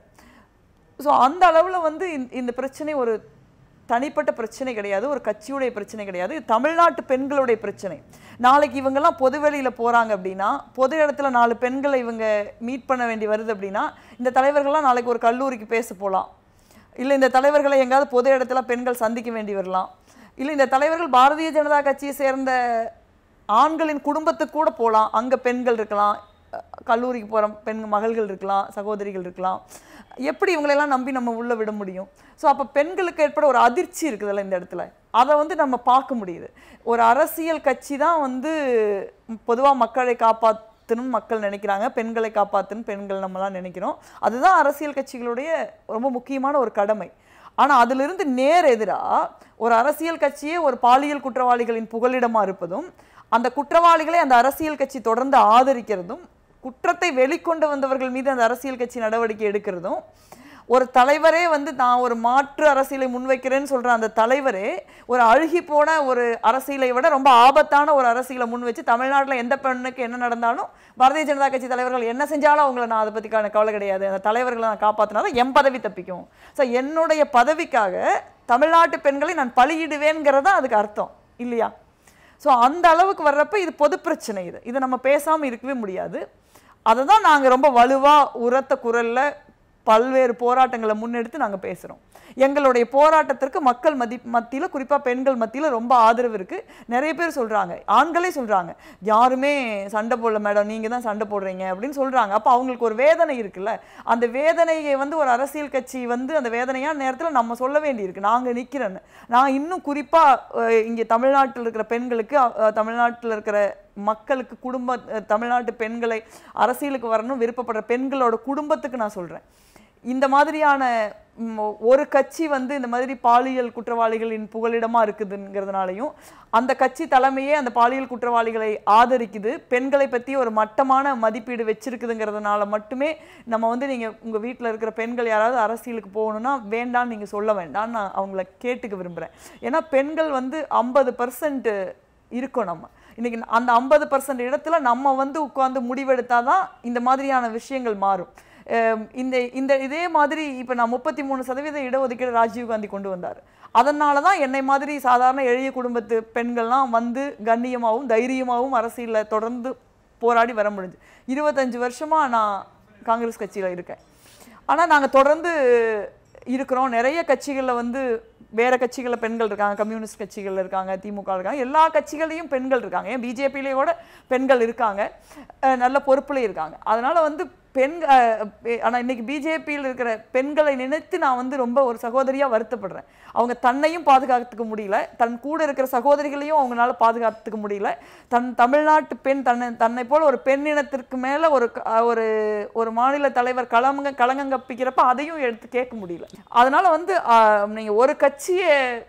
ஸோ அந்த அளவில் வந்து இந்த- இந்த பிரச்சனை ஒரு தனிப்பட்ட பிரச்சனை கிடையாது ஒரு கட்சியுடைய பிரச்சனை கிடையாது இது தமிழ்நாட்டு பெண்களுடைய பிரச்சனை நாளைக்கு இவங்கெல்லாம் பொது வெளியில் போகிறாங்க அப்படின்னா பொது இடத்துல நாலு பெண்களை இவங்க மீட் பண்ண வேண்டி வருது அப்படின்னா இந்த தலைவர்கள்லாம் நாளைக்கு ஒரு கல்லூரிக்கு பேச போகலாம் இல்லை இந்த தலைவர்களை எங்காவது பொது இடத்துல பெண்கள் சந்திக்க வேண்டி வரலாம் இல்லை இந்த தலைவர்கள் பாரதிய ஜனதா கட்சியை சேர்ந்த ஆண்களின் குடும்பத்துக்கு கூட போகலாம் அங்கே பெண்கள் இருக்கலாம் அஹ் கல்லூரிக்கு போகிற பெண் மகள்கள் இருக்கலாம் சகோதரிகள் இருக்கலாம் எப்படி இவங்களெல்லாம் நம்பி நம்ம உள்ளே விட முடியும் ஸோ அப்போ பெண்களுக்கு ஏற்பட ஒரு அதிர்ச்சி இருக்குதுல்ல இந்த இடத்துல அதை வந்து நம்ம பார்க்க முடியுது ஒரு அரசியல் கட்சி தான் வந்து பொதுவாக மக்களை காப்பாத் காப்பாற்றணும் மக்கள் நினைக்கிறாங்க பெண்களை காப்பாற்றணும் பெண்கள் நம்மலாம் நினைக்கிறோம் அதுதான் அரசியல் கட்சிகளுடைய ரொம்ப முக்கியமான ஒரு கடமை ஆனா அதிலிருந்து நேர் எதிரா ஒரு அரசியல் கட்சியே ஒரு பாலியல் குற்றவாளிகளின் புகலிடமா இருப்பதும் அந்த குற்றவாளிகளை அந்த அரசியல் கட்சி தொடர்ந்து ஆதரிக்கிறதும் குற்றத்தை வெளிக்கொண்டு வந்தவர்கள் மீது அந்த அரசியல் கட்சி நடவடிக்கை எடுக்கிறதும் ஒரு தலைவரே வந்து நான் ஒரு மாற்று அரசியலை முன்வைக்கிறேன்னு சொல்ற அந்த தலைவரே ஒரு அழுகி போன ஒரு அரசியலை விட ரொம்ப ஆபத்தான ஒரு அரசியலை முன் வச்சு தமிழ்நாட்டுல எந்த பெண்ணுக்கு என்ன நடந்தாலும் பாரதிய ஜனதா கட்சி தலைவர்கள் என்ன செஞ்சாலும் அவங்கள நான் அதை பத்தி க- கவலை கிடையாது அந்த தலைவர்களை நான் காப்பாத்தினா தான் என் பதவி தப்பிக்கும் ஸோ என்னுடைய பதவிக்காக தமிழ்நாட்டு பெண்களை நான் பலியிடுவேங்கிறதா அதுக்கு அர்த்தம் இல்லையா ஸோ அந்த அளவுக்கு வர்றப்ப இது பொது பிரச்சனை இது இதை நம்ம பேசாம இருக்கவே முடியாது அதை தான் நாங்கள் ரொம்ப வலுவா உரத்த குரல்ல பல்வேறு போராட்டங்களை முன்னெடுத்து நாங்க பேசுறோம் எங்களுடைய போராட்டத்திற்கு மக்கள் மதி மத்தியில குறிப்பா பெண்கள் மத்தியில ரொம்ப ஆதரவு இருக்கு நிறைய பேர் சொல்றாங்க ஆண்களே சொல்றாங்க யாருமே சண்டை போடல மேடம் நீங்க தான் சண்டை போடுறீங்க அப்படின்னு சொல்றாங்க அப்ப அவங்களுக்கு ஒரு வேதனை இருக்குல்ல அந்த வேதனையை வந்து ஒரு அரசியல் கட்சி வந்து அந்த வேதனையான நேரத்துல நம்ம சொல்ல வேண்டியிருக்கு நாங்க நிக்கிறேன்னு நான் இன்னும் குறிப்பா அஹ், இங்க தமிழ்நாட்டில் இருக்கிற பெண்களுக்கு அஹ், தமிழ்நாட்டில் இருக்கிற மக்களுக்கு குடும்ப அஹ், தமிழ்நாட்டு பெண்களை அரசியலுக்கு வரணும் விருப்பப்படுற பெண்களோட குடும்பத்துக்கு நான் சொல்றேன் இந்த மாதிரியான ம், ஒரு கட்சி வந்து இந்த மாதிரி பாலியல் குற்றவாளிகளின் புகலிடமா இருக்குதுங்கிறதுனாலையும் அந்த கட்சி தலைமையே அந்த பாலியல் குற்றவாளிகளை ஆதரிக்குது பெண்களை பத்தி ஒரு மட்டமான மதிப்பீடு வச்சிருக்குதுங்கிறதுனால மட்டுமே நம்ம வந்து நீங்க உங்க வீட்ல இருக்கிற பெண்கள் யாராவது அரசியலுக்கு போகணும்னா வேண்டாம்னு நீங்க சொல்ல வேண்டாம் நான் அவங்கள கேட்டுக்க விரும்புறேன் ஏன்னா பெண்கள் வந்து ஐம்பது பர்சன்ட் இருக்கோம் நம்ம இன்னைக்கு அந்த ஐம்பது பர்சன்ட் இடத்துல நம்ம வந்து உட்கார்ந்து முடிவெடுத்தாதான் இந்த மாதிரியான விஷயங்கள் மாறும் அஹ் இந்த இந்த இதே மாதிரி இப்போ நான் முப்பத்தி மூணு சதவீத இடஒதுக்கீடு ராஜீவ் காந்தி கொண்டு வந்தார் அதனால தான் என்னை மாதிரி சாதாரண எளிய குடும்பத்து பெண்கள்லாம் வந்து கண்ணியமாகவும் தைரியமாகவும் அரசியலில் தொடர்ந்து போராடி வர முடிஞ்சு இருபத்தஞ்சு வருஷமா நான் காங்கிரஸ் கட்சியில இருக்கேன் ஆனா நாங்க தொடர்ந்து இருக்கிறோம் நிறைய கட்சிகள்ல வந்து வேற கட்சிகள்ல பெண்கள் இருக்காங்க கம்யூனிஸ்ட் கட்சிகள்ல இருக்காங்க திமுக இருக்காங்க எல்லா கட்சிகளையும் பெண்கள் இருக்காங்க ஏன் பிஜேபியிலேயே கூட பெண்கள் இருக்காங்க அஹ் நல்ல பொறுப்புல இருக்காங்க அதனால வந்து பெண் அஹ் பெ- ஆனா இன்னைக்கு பிஜேபியில் இருக்கிற பெண்களை நினைத்து நான் வந்து ரொம்ப ஒரு சகோதரியா வருத்தப்படுறேன் அவங்க தன்னையும் பாதுகாத்துக்க முடியல தன் கூட இருக்கிற சகோதரிகளையும் அவங்களால பாதுகாத்துக்க முடியல தன் தமிழ்நாட்டு பெண் தன்னை தன்னை போல ஒரு பெண் இனத்திற்கு மேல ஒரு க- அஹ் ஒரு ஒரு மாநில தலைவர் களங்க களங்கப்பிக்கிறப்ப அதையும் எடுத்து கேட்க முடியல அதனால வந்து ஆஹ், நீங்க ஒரு கட்சியை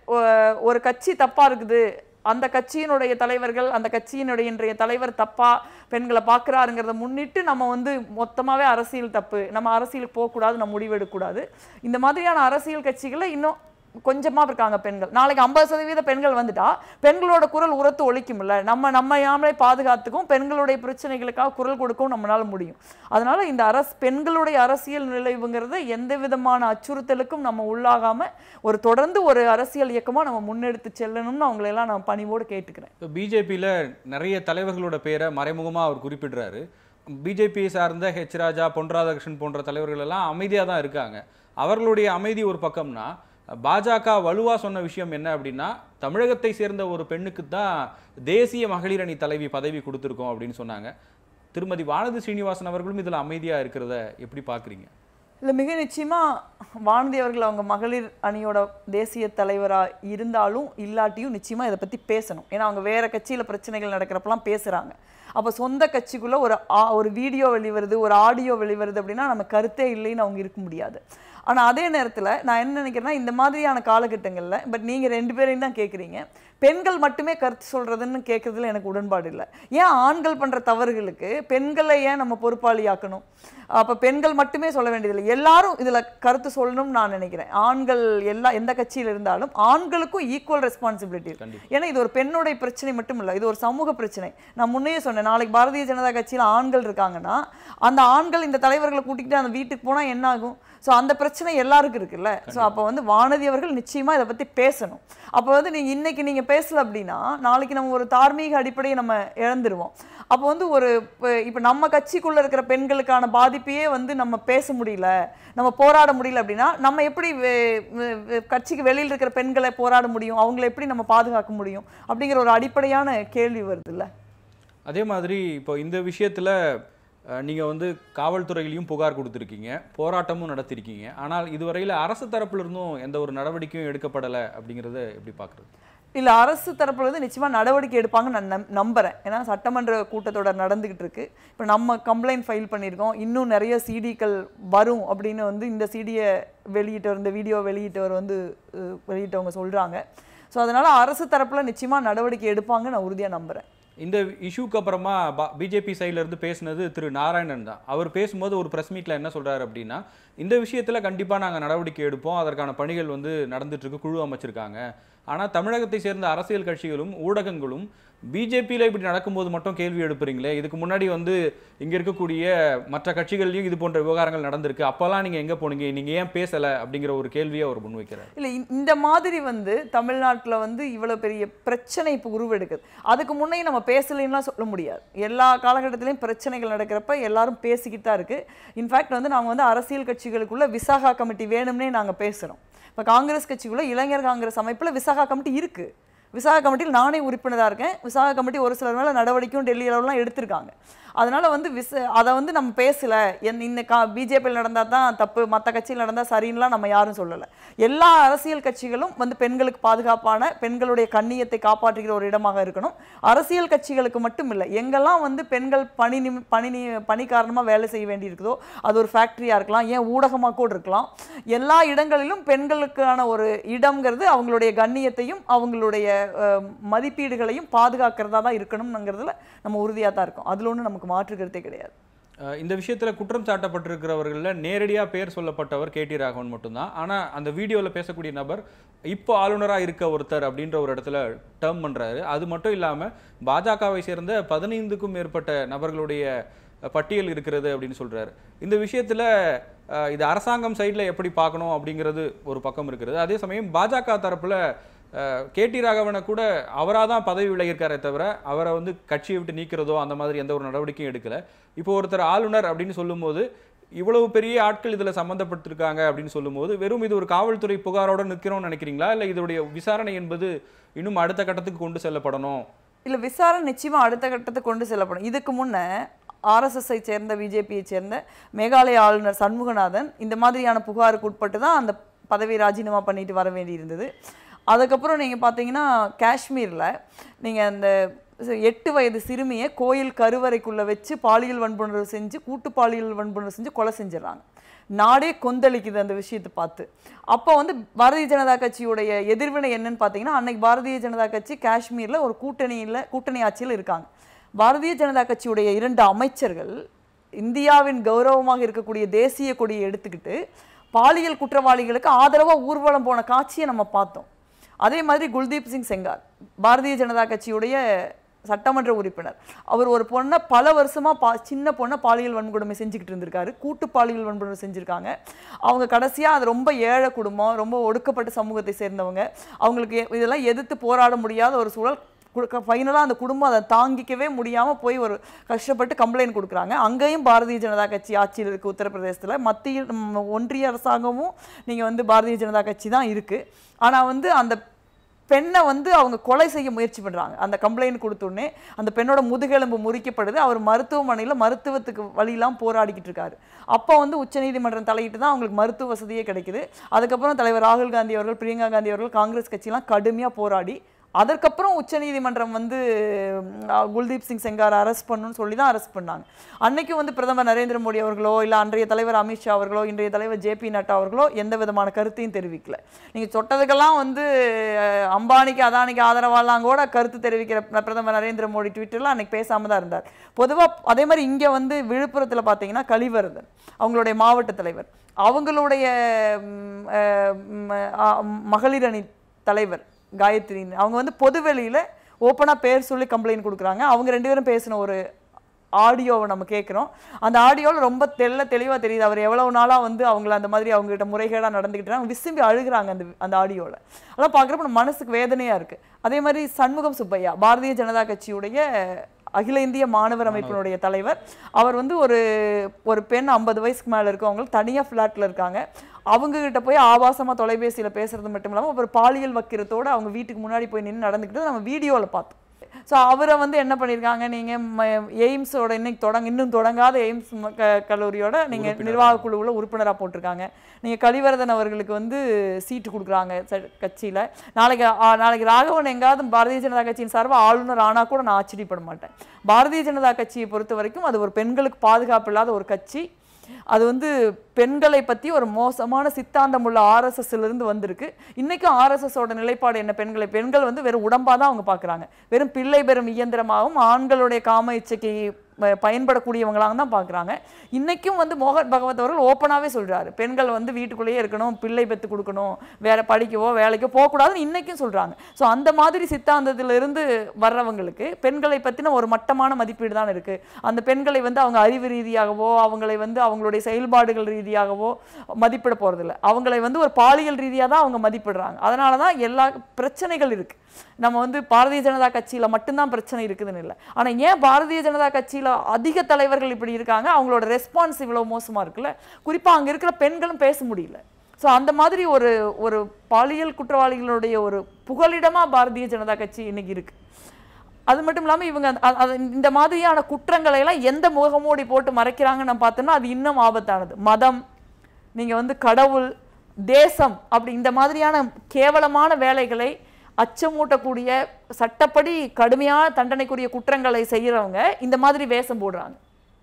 ஒ- ஒரு கட்சி தப்பா இருக்குது அந்த கட்சியினுடைய தலைவர்கள் அந்த கட்சியினுடைய இன்றைய தலைவர் தப்பா பெண்களை பார்க்குறாருங்கிறத முன்னிட்டு நம்ம வந்து மொத்தமாவே அரசியல் தப்பு நம்ம அரசியலுக்கு போகக்கூடாது நம்ம முடிவெடுக்கக்கூடாது இந்த மாதிரியான அரசியல் கட்சிகளை இன்னும் கொஞ்சமா இருக்காங்க பெண்கள் நாளைக்கு ஐம்பது சதவீத பெண்கள் வந்துட்டா பெண்களோட குரல் உரத்து ஒழிக்கும்ல நம்ம நம்ம யாமலே பாதுகாத்துக்கும் பெண்களுடைய பிரச்சனைகளுக்காக குரல் கொடுக்கவும் நம்மளால முடியும் அதனால இந்த அரசு பெண்களுடைய அரசியல் நிலைவுங்கிறத எந்த விதமான அச்சுறுத்தலுக்கும் நம்ம உள்ளாகாம ஒரு தொடர்ந்து ஒரு அரசியல் இயக்கமா நம்ம முன்னெடுத்து செல்லணும்னு அவங்களை எல்லாம் நான் பணிவோடு கேட்டுக்கிறேன் இப்போ பிஜேபியில் நிறைய தலைவர்களோட பேரை மறைமுகமாக அவர் குறிப்பிடுறாரு பிஜேபி சார்ந்த ஹெச் ராஜா பொன் ராதாகிருஷ்ணன் போன்ற தலைவர்கள் எல்லாம் அமைதியாக தான் இருக்காங்க அவர்களுடைய அமைதி ஒரு பக்கம்னா பாஜக வலுவா சொன்ன விஷயம் என்ன அப்படின்னா தமிழகத்தை சேர்ந்த ஒரு பெண்ணுக்கு தான் தேசிய மகளிர் அணி தலைவி பதவி கொடுத்துருக்கோம் அப்படின்னு சொன்னாங்க திருமதி வானதி ஸ்ரீனிவாசன் அவர்களும் இதில் அமைதியாக இருக்கிறத எப்படி பார்க்குறீங்க இல்ல மிக நிச்சயமா வானதி அவர்கள் அவங்க மகளிர் அணியோட தேசிய தலைவரா இருந்தாலும் இல்லாட்டியும் நிச்சயமா இதை பத்தி பேசணும் ஏன்னா அவங்க வேற கட்சியில பிரச்சனைகள் நடக்கிறப்பெல்லாம் பேசுறாங்க அப்ப சொந்த கட்சிக்குள்ள ஒரு ஆ- ஒரு வீடியோ வெளிவருது ஒரு ஆடியோ வெளிவருது அப்படின்னா நம்ம கருத்தே இல்லைன்னு அவங்க இருக்க முடியாது ஆனா அதே நேரத்துல நான் என்ன நினைக்கிறேன்னா இந்த மாதிரியான காலகட்டங்கள்ல பட் நீங்க ரெண்டு பேரையும் தான் கேக்குறீங்க பெண்கள் மட்டுமே கருத்து சொல்றதுன்னு கேட்கறதுல எனக்கு உடன்பாடு இல்லை ஏன் ஆண்கள் பண்ற தவறுகளுக்கு பெண்களை ஏன் நம்ம பொறுப்பாளியாக்கணும் அப்ப பெண்கள் மட்டுமே சொல்ல வேண்டியதில்லை எல்லாரும் இதுல கருத்து சொல்லணும்னு நான் நினைக்கிறேன் ஆண்கள் எல்லா எந்த கட்சியில இருந்தாலும் ஆண்களுக்கும் ஈக்குவல் ரெஸ்பான்சிபிலிட்டி இருக்கு கண்டிப்பா. ஏன்னா இது ஒரு பெண்ணுடைய பிரச்சனை மட்டும் இல்லை இது ஒரு சமூக பிரச்சனை நான் முன்னையே சொன்னேன் நாளைக்கு பாரதிய ஜனதா கட்சியில் ஆண்கள் இருக்காங்கன்னா அந்த ஆண்கள் இந்த தலைவர்களை கூட்டிக்கிட்டு அந்த வீட்டுக்கு போனா என்ன ஆகும் ஸோ அந்த பிரச்சனை எல்லாருக்கும் இருக்குல்ல ஸோ அப்போ வந்து வானதி அவர்கள் நிச்சயமா இதை பத்தி பேசணும் அப்போ வந்து நீங்க இன்னைக்கு நீங்க பேசல அப்படின்னா நாளைக்கு நம்ம ஒரு தார்மீக அடிப்படையை நம்ம இழந்துருவோம் அப்போ வந்து ஒரு இப்ப- இப்ப நம்ம கட்சிக்குள்ள இருக்கிற பெண்களுக்கான பாதிப்பையே வந்து நம்ம பேச முடியல நம்ம போராட முடியல அப்படின்னா நம்ம எப்படி வே- வே- வே- கட்சிக்கு வெளியில் இருக்கிற பெண்களை போராட முடியும் அவங்களை எப்படி நம்ம பாதுகாக்க முடியும் அப்படிங்கிற ஒரு அடிப்படையான கேள்வி வருது இல்ல அதே மாதிரி இப்போ இந்த விஷயத்தில் நீங்கள் வந்து காவல்துறையிலையும் புகார் கொடுத்துருக்கீங்க போராட்டமும் நடத்திருக்கீங்க ஆனால் இதுவரையில் அரசு தரப்புல இருந்தும் எந்த ஒரு நடவடிக்கையும் எடுக்கப்படலை அப்படிங்கிறத எப்படி பார்க்குறது இல்ல அரசு தரப்புல இருந்து நிச்சயமா நடவடிக்கை எடுப்பாங்க நான் நம் நம்புறேன் ஏன்னா சட்டமன்ற கூட்டத்தொடர் நடந்துகிட்டு இருக்கு இப்போ நம்ம கம்ப்ளைண்ட் ஃபைல் பண்ணியிருக்கோம் இன்னும் நிறைய சிடிக்கள் வரும் அப்படின்னு வந்து இந்த சிடியை வெளியிட்டவர் இந்த வீடியோ வெளியிட்டவர் வந்து அஹ், வெளியிட்டவங்க சொல்றாங்க ஸோ அதனால அரசு தரப்புல நிச்சயமா நடவடிக்கை எடுப்பாங்க நான் உறுதியா நம்புறேன் இந்த இஷ்யூக்கு அப்புறமா பிஜேபி சைடுல இருந்து பேசினது திரு நாராயணன் தான் அவர் பேசும்போது ஒரு பிரஸ் மீட்ல என்ன சொல்றாரு அப்படின்னா இந்த விஷயத்துல கண்டிப்பா நாங்க நடவடிக்கை எடுப்போம் அதற்கான பணிகள் வந்து நடந்துட்டு இருக்கு குழு அமைச்சிருக்காங்க ஆனா தமிழகத்தை சேர்ந்த அரசியல் கட்சிகளும் ஊடகங்களும் பிஜேபியில் இப்படி நடக்கும்போது மட்டும் கேள்வி எழுப்புறீங்களே இதுக்கு முன்னாடி வந்து இங்க இருக்கக்கூடிய மற்ற கட்சிகள்லயும் இது போன்ற விவகாரங்கள் நடந்திருக்கு அப்பெல்லாம் நீங்க எங்க போனீங்க நீங்க ஏன் பேசல அப்படிங்கிற ஒரு கேள்வியை அவர் முன்வைக்கிறார் இல்லை இந்த மாதிரி வந்து தமிழ்நாட்டில் வந்து இவ்வளோ பெரிய பிரச்சனை இப்போ உருவெடுக்குது அதுக்கு முன்னே நம்ம பேசலைன்னுலாம் சொல்ல முடியாது எல்லா காலகட்டத்திலையும் பிரச்சனைகள் நடக்கிறப்ப எல்லாரும் பேசிக்கிட்டு தான் இருக்குது இன்ஃபேக்ட் வந்து நாங்கள் வந்து அரசியல் கட்சிகளுக்குள்ள விசாகா கமிட்டி வேணும்னே நாங்கள் பேசுகிறோம் இப்போ காங்கிரஸ் கட்சிக்குள்ள இளைஞர் காங்கிரஸ் அமைப்பில் விசாகா கமிட்டி இருக்குது விசாக கமிட்டியில் நானே உறுப்பினராக இருக்கேன் விசாக கமிட்டி ஒரு சிலர் மேலே நடவடிக்கையும் டெல்லி அளவுலாம் எடுத்திருக்காங்க அதனால வந்து விச அதை வந்து நம்ம பேசலை என் இந்த கா பிஜேபியில் நடந்தால் தான் தப்பு மற்ற கட்சியில் நடந்தால் சரின்னுலாம் நம்ம யாரும் சொல்லலை எல்லா அரசியல் கட்சிகளும் வந்து பெண்களுக்கு பாதுகாப்பான பெண்களுடைய கண்ணியத்தை காப்பாற்றுகிற ஒரு இடமாக இருக்கணும் அரசியல் கட்சிகளுக்கு மட்டும் இல்லை எங்கெல்லாம் வந்து பெண்கள் பணி நிமி பணி நி பணி காரணமாக வேலை செய்ய வேண்டி இருக்குதோ அது ஒரு ஃபேக்ட்ரியாக இருக்கலாம் ஏன் ஊடகமாக கூட இருக்கலாம் எல்லா இடங்களிலும் பெண்களுக்கான ஒரு இடம்ங்கிறது அவங்களுடைய கண்ணியத்தையும் அவங்களுடைய அஹ், மதிப்பீடுகளையும் பாதுகாக்கிறதா தான் இருக்கணும்ங்கிறதுல நம்ம உறுதியாக தான் இருக்கோம் அதில் ஒன்றும் நமக்கு மாற்று கருத்தே கிடையாது அஹ் இந்த விஷயத்துல குற்றம் சாட்டப்பட்டிருக்கிறவர்கள்ல நேரடியா பேர் சொல்லப்பட்டவர் கே டி ராகவன் மட்டும்தான் ஆனா அந்த வீடியோல பேசக்கூடிய நபர் இப்போ ஆளுநரா இருக்க ஒருத்தர் அப்படின்ற ஒரு இடத்துல டேர்ம் பண்றாரு அது மட்டும் இல்லாம பாஜகவை சேர்ந்த பதினைந்துக்கும் மேற்பட்ட நபர்களுடைய அஹ், பட்டியல் இருக்கிறது அப்படின்னு சொல்றாரு இந்த விஷயத்துல அஹ், இது அரசாங்கம் சைடுல எப்படி பார்க்கணும் அப்படிங்கிறது ஒரு பக்கம் இருக்கிறது அதே சமயம் பாஜக தரப்புல கே டி ராகவனை கூட அவராக தான் பதவி விலகியிருக்காரே தவிர அவரை வந்து கட்சியை விட்டு நீக்கிறதோ அந்த மாதிரி எந்த ஒரு நடவடிக்கையும் எடுக்கல இப்போ ஒருத்தர் ஆளுநர் அப்படின்னு சொல்லும்போது இவ்வளவு பெரிய ஆட்கள் இதுல சம்பந்தப்பட்டிருக்காங்க அப்படின்னு சொல்லும்போது வெறும் இது ஒரு காவல்துறை புகாரோட நிற்கிறோம்னு நினைக்கிறீங்களா இல்லை இதோடைய விசாரணை என்பது இன்னும் அடுத்த கட்டத்துக்கு கொண்டு செல்லப்படணும் இல்லை விசாரணை நிச்சயமா அடுத்த கட்டத்துக்கு கொண்டு செல்லப்படும் இதுக்கு முன்ன ஆர்எஸ்எஸ்ஐ சேர்ந்த பிஜேபியை சேர்ந்த மேகாலய ஆளுநர் சண்முகநாதன் இந்த மாதிரியான புகாருக்கு உட்பட்டு தான் அந்த பதவி ராஜினாமா பண்ணிட்டு வர வேண்டியிருந்தது அதுக்கப்புறம் நீங்கள் பார்த்தீங்கன்னா காஷ்மீரில் நீங்கள் அந்த எட்டு வயது சிறுமியை கோயில் கருவறைக்குள்ளே வச்சு பாலியல் வன்புணர்வு செஞ்சு கூட்டு பாலியல் வன்புணர்வு செஞ்சு கொலை செஞ்சிடறாங்க நாடே கொந்தளிக்குது அந்த விஷயத்தை பார்த்து அப்போ வந்து பாரதிய ஜனதா கட்சியுடைய எதிர்வினை என்னன்னு பார்த்தீங்கன்னா அன்னைக்கு பாரதிய ஜனதா கட்சி காஷ்மீரில் ஒரு கூட்டணியில் கூட்டணி ஆட்சியில் இருக்காங்க பாரதிய ஜனதா கட்சியுடைய இரண்டு அமைச்சர்கள் இந்தியாவின் கௌரவமாக இருக்கக்கூடிய தேசிய கொடியை எடுத்துக்கிட்டு பாலியல் குற்றவாளிகளுக்கு ஆதரவாக ஊர்வலம் போன காட்சியை நம்ம பார்த்தோம் அதே மாதிரி குல்தீப் சிங் செங்கார் பாரதிய ஜனதா கட்சியுடைய சட்டமன்ற உறுப்பினர் அவர் ஒரு பொண்ணை பல வருஷமா பா சின்ன பொண்ணை பாலியல் வன்கொடுமை செஞ்சுக்கிட்டு இருந்திருக்காரு கூட்டு பாலியல் வன்கொடுமை செஞ்சுருக்காங்க அவங்க கடைசியா அது ரொம்ப ஏழை குடும்பம் ரொம்ப ஒடுக்கப்பட்ட சமூகத்தை சேர்ந்தவங்க அவங்களுக்கு எ- இதெல்லாம் எதிர்த்து போராட முடியாத ஒரு சூழல் ஃபைனலாக அந்த குடும்பம் அதை தாங்கிக்கவே முடியாமல் போய் ஒரு கஷ்டப்பட்டு கம்ப்ளைண்ட் கொடுக்குறாங்க அங்கேயும் பாரதிய ஜனதா கட்சி ஆட்சியில் இருக்குது உத்தரப்பிரதேசத்தில் மத்திய ம், ஒன்றிய அரசாங்கமும் நீங்கள் வந்து பாரதிய ஜனதா கட்சி தான் இருக்குது ஆனால் வந்து அந்த பெண்ணை வந்து அவங்க கொலை செய்ய முயற்சி பண்ணுறாங்க அந்த கம்ப்ளைண்ட் கொடுத்தோடனே அந்த பெண்ணோட முதுகெலும்பு முறிக்கப்படுது அவர் மருத்துவமனையில் மருத்துவத்துக்கு வழியெல்லாம் போராடிக்கிட்டு இருக்காரு அப்போ வந்து உச்சநீதிமன்றம் தலையிட்டு தான் அவங்களுக்கு மருத்துவ வசதியே கிடைக்குது அதுக்கப்புறம் தலைவர் ராகுல் காந்தி அவர்கள் பிரியங்கா காந்தி அவர்கள் காங்கிரஸ் கட்சியெல்லாம் கடுமையாக போராடி அதற்கப்புறம் உச்சநீதிமன்றம் வந்து ம், அஹ், குல்தீப் சிங் செங்கார் அரெஸ்ட் பண்ணணும்னு சொல்லி தான் அரெஸ்ட் பண்ணாங்க அன்னைக்கும் வந்து பிரதமர் நரேந்திர மோடி அவர்களோ இல்லை அன்றைய தலைவர் அமித்ஷா அவர்களோ இன்றைய தலைவர் ஜேபி நட்டா அவர்களோ எந்த விதமான கருத்தையும் தெரிவிக்கல நீங்கள் சொட்டதுக்கெல்லாம் வந்து அஹ், அம்பானிக்கு அதானிக்கு ஆதரவாலாம் கூட கருத்து தெரிவிக்கிற பிர- பிரதமர் நரேந்திர மோடி ட்விட்டரில் அன்னைக்கு பேசாம தான் இருந்தார் பொதுவாக அதே மாதிரி இங்கே வந்து விழுப்புரத்தில் பார்த்தீங்கன்னா கலிவரதன் அவங்களுடைய மாவட்ட தலைவர் அவங்களுடைய ம், அஹ், ம், அஹ், மகளிர் அணி தலைவர் காயத்ரின்னு அவங்க வந்து பொதுவெளியில் ஓப்பனாக பேர் சொல்லி கம்ப்ளைண்ட் கொடுக்குறாங்க அவங்க ரெண்டு பேரும் பேசின ஒரு ஆடியோவை நம்ம கேட்குறோம் அந்த ஆடியோவில் ரொம்ப தெள்ள தெளிவாக தெரியுது அவர் எவ்வளவு நாளாக வந்து அவங்கள அந்த மாதிரி அவங்ககிட்ட முறைகேடாக நடந்துக்கிட்டு அவங்க விசும்பி அழுகுறாங்க அந்த அந்த ஆடியோவில் அதெல்லாம் பார்க்குறப்ப நம்ம மனசுக்கு வேதனையாக இருக்குது அதே மாதிரி சண்முகம் சுப்பையா பாரதிய ஜனதா கட்சியுடைய அகில இந்திய மாணவர் அமைப்பினுடைய தலைவர் அவர் வந்து ஒரு ஒரு பெண் ஐம்பது வயசுக்கு மேலே இருக்கவங்களுக்கு தனியாக ஃப்ளாட்டில் இருக்காங்க அவங்க கிட்ட போய் ஆபாசமா தொலைபேசியில பேசுறது மட்டும் இல்லாமல் ஒரு பாலியல் வக்கிரத்தோட அவங்க வீட்டுக்கு முன்னாடி போய் நின்று நடந்துக்கிட்டு நம்ம வீடியோவில் பார்த்தோம் ஸோ அவரை வந்து என்ன பண்ணியிருக்காங்க நீங்கள் எய்ம்ஸோட இன்னைக்கு தொடங்க இன்னும் தொடங்காத எய்ம்ஸ் ம- க- கல்லூரியோட நீங்கள் நிர்வாக குழுவில் உறுப்பினராக போட்டிருக்காங்க நீங்கள் கலிவரதன் அவர்களுக்கு வந்து சீட்டு கொடுக்குறாங்க கட்சியில் நாளைக்கு ஆ, நாளைக்கு ராகவன் எங்காவது பாரதிய ஜனதா கட்சியின் சார்பாக ஆளுநர் ஆனால் கூட நான் ஆச்சரியப்பட மாட்டேன் பாரதிய ஜனதா கட்சியை பொறுத்த வரைக்கும் அது ஒரு பெண்களுக்கு பாதுகாப்பு இல்லாத ஒரு கட்சி அது வந்து பெண்களை பற்றி ஒரு மோசமான சித்தாந்தம் உள்ள ஆர்எஸ்எஸ்ல இருந்து வந்திருக்கு இன்றைக்கும் ஆர்எஸ்எஸோட நிலைப்பாடு என்ன பெண்களை பெண்கள் வந்து வெறும் உடம்பாக தான் அவங்க பார்க்குறாங்க வெறும் பிள்ளை பெறும் இயந்திரமாகவும் ஆண்களுடைய காம இச்சைக்கு ப- பயன்படக்கூடியவங்களாக தான் பார்க்குறாங்க இன்றைக்கும் வந்து மோகன் பகவத் அவர்கள் ஓப்பனாகவே சொல்றாரு பெண்கள் வந்து வீட்டுக்குள்ளேயே இருக்கணும் பிள்ளை பெற்று கொடுக்கணும் வேற படிக்கவோ வேலைக்கோ போகக்கூடாதுன்னு இன்றைக்கும் சொல்கிறாங்க ஸோ அந்த மாதிரி சித்தாந்தத்திலிருந்து வர்றவங்களுக்கு பெண்களை பற்றின ஒரு மட்டமான மதிப்பீடு தான் இருக்குது அந்த பெண்களை வந்து அவங்க அறிவு ரீதியாகவோ அவங்களை வந்து அவங்களுடைய செயல்பாடுகள் ரீதியாகவோ மதிப்பிட போகிறதில்ல அவங்களை வந்து ஒரு பாலியல் ரீதியாக தான் அவங்க மதிப்பிடுறாங்க அதனால தான் எல்லா பிரச்சனைகள் இருக்குது நம்ம வந்து பாரதிய ஜனதா கட்சியில் மட்டும்தான் பிரச்சனை இருக்குதுன்னு இல்லை ஆனால் ஏன் பாரதிய ஜனதா கட்சியில் அதிக தலைவர்கள் இப்படி இருக்காங்க அவங்களோட ரெஸ்பான்ஸ் இவ்வளோ மோசமாக இருக்குல்ல குறிப்பாக அங்கே இருக்கிற பெண்களும் பேச முடியல ஸோ அந்த மாதிரி ஒரு ஒரு பாலியல் குற்றவாளிகளுடைய ஒரு புகலிடமாக பாரதிய ஜனதா கட்சி இன்னைக்கு இருக்கு அது மட்டும் இல்லாமல் இவங்க அந்த- அ- அது இந்த மாதிரியான குற்றங்களை எல்லாம் எந்த முகமூடி போட்டு மறைக்கிறாங்கன்னு நம்ம பார்த்தோம்னா அது இன்னும் ஆபத்தானது மதம் நீங்கள் வந்து கடவுள் தேசம் அப்படி இந்த மாதிரியான கேவலமான வேலைகளை அச்சமூட்டக்கூடிய சட்டப்படி கடுமையான தண்டனைக்குரிய குற்றங்களை செய்கிறவங்க இந்த மாதிரி வேஷம் போடுறாங்க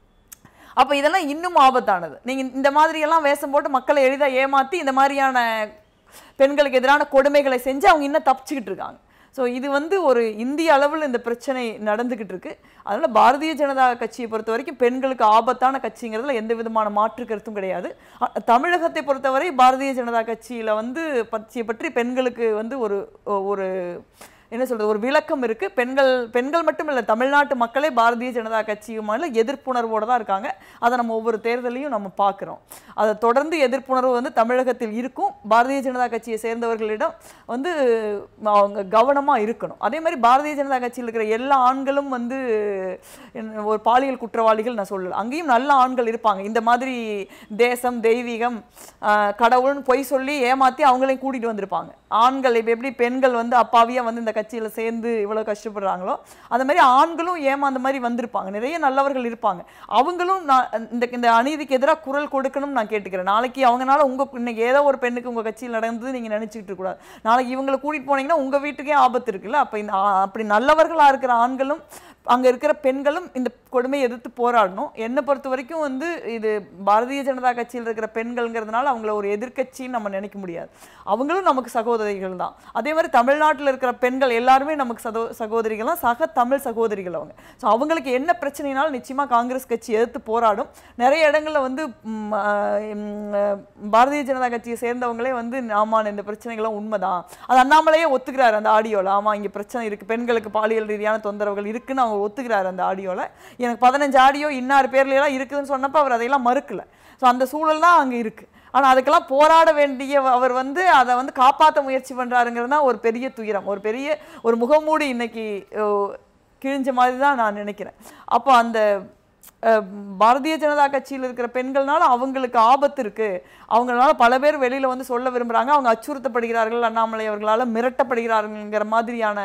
அப்போ இதெல்லாம் இன்னும் ஆபத்தானது நீங்கள் இந்த மாதிரியெல்லாம் வேஷம் போட்டு மக்களை எளிதாக ஏமாற்றி இந்த மாதிரியான பெண்களுக்கு எதிரான கொடுமைகளை செஞ்சு அவங்க இன்னும் தப்பிச்சுக்கிட்டு இருக்காங்க ஸோ இது வந்து ஒரு இந்திய அளவில் இந்த பிரச்சனை நடந்துக்கிட்டு இருக்கு அதனால பாரதிய ஜனதா கட்சியை பொறுத்த வரைக்கும் பெண்களுக்கு ஆபத்தான கட்சிங்கிறதுல எந்த விதமான மாற்று கருத்தும் கிடையாது அ- தமிழகத்தை பொறுத்தவரை பாரதிய ஜனதா கட்சியில் வந்து பற்றிய பற்றி பெண்களுக்கு வந்து ஒரு ஒரு என்ன சொல்றது ஒரு விளக்கம் இருக்கு பெண்கள் பெண்கள் மட்டும் இல்லை தமிழ்நாட்டு மக்களே பாரதிய ஜனதா கட்சியுமான எதிர்ப்புணர்வோடு தான் இருக்காங்க அதை நம்ம ஒவ்வொரு தேர்தலையும் நம்ம பார்க்குறோம் அதை தொடர்ந்து எதிர்ப்புணர்வு வந்து தமிழகத்தில் இருக்கும் பாரதிய ஜனதா கட்சியை சேர்ந்தவர்களிடம் வந்து அவங்க கவனமாக இருக்கணும் அதே மாதிரி பாரதிய ஜனதா கட்சியில் இருக்கிற எல்லா ஆண்களும் வந்து என்ன- ஒரு பாலியல் குற்றவாளிகள் நான் சொல்லல அங்கேயும் நல்ல ஆண்கள் இருப்பாங்க இந்த மாதிரி தேசம் தெய்வீகம் ஆஹ், கடவுள்னு பொய் சொல்லி ஏமாற்றி அவங்களையும் கூட்டிகிட்டு வந்திருப்பாங்க ஆண்கள் இப்போ எப்படி பெண்கள் வந்து அப்பாவியாக வந்து இந்த கட்சியில் சேர்ந்து இவ்வளோ கஷ்டப்படுறாங்களோ அந்த மாதிரி ஆண்களும் ஏமாந்த மாதிரி வந்திருப்பாங்க நிறைய நல்லவர்கள் இருப்பாங்க அவங்களும் நான் இந்த இந்த அநீதிக்கு எதிராக குரல் கொடுக்கணும்னு நான் கேட்டுக்கிறேன் நாளைக்கு அவங்கனால உங்கள் இன்னைக்கு ஏதோ ஒரு பெண்ணுக்கு உங்கள் கட்சியில் நடந்தது நீங்கள் நினச்சிக்கிட்டு இருக்கக்கூடாது நாளைக்கு இவங்களை கூட்டிகிட்டு போனீங்கன்னா உங்கள் வீட்டுக்கே ஆபத்து இருக்குல்ல அப்போ இந்த ஆ- அப்படி நல்லவர்களாக இருக்கிற ஆண்களும் அங்கே இருக்கிற பெண்களும் இந்த கொடுமையை எதிர்த்து போராடணும் என்னை பொறுத்த வரைக்கும் வந்து இது பாரதிய ஜனதா கட்சியில் இருக்கிற பெண்கள்ங்கிறதுனால அவங்கள ஒரு எதிர்க்கட்சின்னு நம்ம நினைக்க முடியாது அவங்களும் நமக்கு சகோதரிகள் தான் அதே மாதிரி தமிழ்நாட்டில் இருக்கிற பெண்கள் எல்லாருமே நமக்கு சகோ சகோதரிகள் தான் சக தமிழ் சகோதரிகள் அவங்க ஸோ அவங்களுக்கு என்ன பிரச்சனைனாலும் நிச்சயமாக காங்கிரஸ் கட்சி எதிர்த்து போராடும் நிறைய இடங்களில் வந்து ம், ஆ, ம், ஆ, பாரதிய ஜனதா கட்சியை சேர்ந்தவங்களே வந்து ஆமாம் இந்த பிரச்சனைகள்லாம் உண்மைதான் அது அண்ணாமலையே ஒத்துக்கிறாரு அந்த ஆடியோவில் ஆமாம் இங்கே பிரச்சனை இருக்குது பெண்களுக்கு பாலியல் ரீதியான தொந்தரவுகள் இருக்குன்னு அவங்க ஒத்துக்கிறாரு அந்த ஆடியோவில் எனக்கு பதினஞ்சு ஆடியோ இன்னார் பேர்ல எல்லாம் இருக்குதுன்னு சொன்னப்போ அவர் அதையெல்லாம் மறுக்கல ஸோ அந்த சூழல் தான் அங்கே இருக்குது ஆனால் அதுக்கெல்லாம் போராட வேண்டிய அவர் வந்து அதை வந்து காப்பாற்ற முயற்சி பண்ணுறாருங்கிறது தான் ஒரு பெரிய துயரம் ஒரு பெரிய ஒரு முகமூடி இன்னைக்கு ஓ, கிழிஞ்ச மாதிரி தான் நான் நினைக்கிறேன் அப்போ அந்த அஹ், பாரதிய ஜனதா கட்சியில் இருக்கிற பெண்கள்னால அவங்களுக்கு ஆபத்து இருக்கு அவங்களால பல பேர் வெளியில வந்து சொல்ல விரும்புறாங்க அவங்க அச்சுறுத்தப்படுகிறார்கள் அண்ணாமலை அவர்களால் மிரட்டப்படுகிறார்கள்ங்கிற மாதிரியான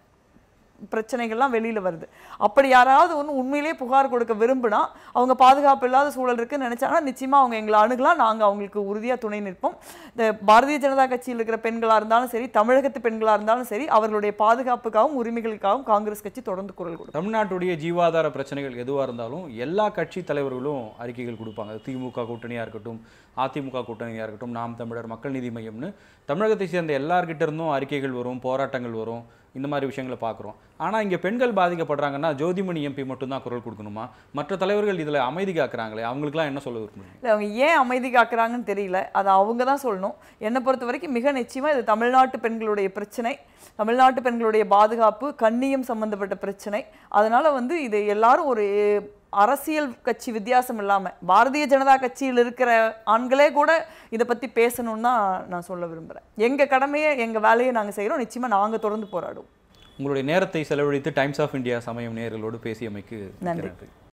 பிரச்சனைகள்லாம் வெளியில வருது அப்படி யாராவது ஒன்று உண்மையிலேயே புகார் கொடுக்க விரும்பினா அவங்க பாதுகாப்பு இல்லாத சூழல் இருக்குன்னு நினைச்சாங்கன்னா நிச்சயமா அவங்க எங்களை அணுகலாம் நாங்க அவங்களுக்கு உறுதியா துணை நிற்போம் இந்த பாரதிய ஜனதா கட்சியில் இருக்கிற பெண்களா இருந்தாலும் சரி தமிழகத்து பெண்களா இருந்தாலும் சரி அவர்களுடைய பாதுகாப்புக்காகவும் உரிமைகளுக்காகவும் காங்கிரஸ் கட்சி தொடர்ந்து குரல் கொடுக்கும் தமிழ்நாட்டுடைய ஜீவாதார பிரச்சனைகள் எதுவாக இருந்தாலும் எல்லா கட்சி தலைவர்களும் அறிக்கைகள் கொடுப்பாங்க அது திமுக கூட்டணியாக இருக்கட்டும் அதிமுக கூட்டணியாக இருக்கட்டும் நாம் தமிழர் மக்கள் நீதி மையம்னு தமிழகத்தை சேர்ந்த எல்லார்கிட்ட இருந்தும் அறிக்கைகள் வரும் போராட்டங்கள் வரும் இந்த மாதிரி விஷயங்களை பார்க்குறோம் ஆனால் இங்கே பெண்கள் பாதிக்கப்படுறாங்கன்னா ஜோதிமணி எம்பி மட்டும்தான் குரல் கொடுக்கணுமா மற்ற தலைவர்கள் இதில் அமைதி காக்குறாங்களே அவங்களுக்குலாம் என்ன சொல்ல விரும்புறீங்க இல்லை அவங்க ஏன் அமைதி காக்குறாங்கன்னு தெரியல அதை அவங்க தான் சொல்லணும் என்னை பொறுத்த வரைக்கும் மிக நிச்சயமாக இது தமிழ்நாட்டு பெண்களுடைய பிரச்சனை தமிழ்நாட்டு பெண்களுடைய பாதுகாப்பு கண்ணியம் சம்பந்தப்பட்ட பிரச்சனை அதனால வந்து இது எல்லாரும் ஒரு அரசியல் கட்சி வித்தியாசம் இல்லாமல் பாரதிய ஜனதா கட்சியில் இருக்கிற ஆண்களே கூட இதை பற்றி பேசணும்னு தான் நான் சொல்ல விரும்புகிறேன் எங்கள் கடமையை எங்கள் வேலையை நாங்கள் செய்கிறோம் நிச்சயமாக நாங்கள் தொடர்ந்து போராடுவோம் உங்களுடைய நேரத்தை செலவழித்து டைம்ஸ் ஆஃப் இந்தியா சமயம் நேயர்களோடு பேசியமைக்கு நன்றி. நன்றி